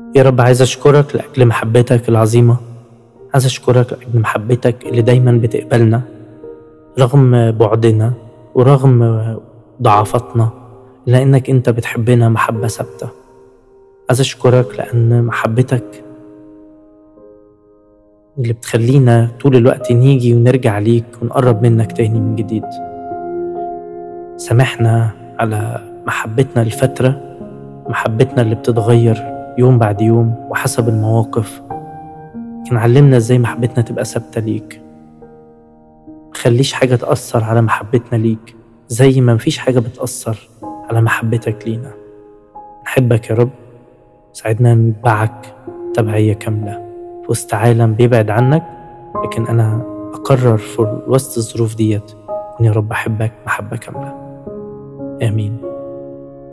يا رب عايز أشكرك لأجل محبتك العظيمة عايز أشكرك لأجل محبتك اللي دايما بتقبلنا رغم بعدنا ورغم ضعفاتنا لأنك أنت بتحبنا محبة ثابتة عايز أشكرك لأن محبتك اللي بتخلينا طول الوقت نيجي ونرجع ليك ونقرب منك تاني من جديد سامحنا على محبتنا لفترة محبتنا اللي بتتغير يوم بعد يوم وحسب المواقف لكن علمنا ازاي محبتنا تبقى ثابتة ليك مخليش حاجة تأثر على محبتنا ليك زي ما مفيش حاجة بتأثر على محبتك لينا نحبك يا رب ساعدنا نتبعك تبعية كاملة في وسط عالم بيبعد عنك لكن أنا أقرر في وسط الظروف ديت إني يا رب أحبك محبة كاملة آمين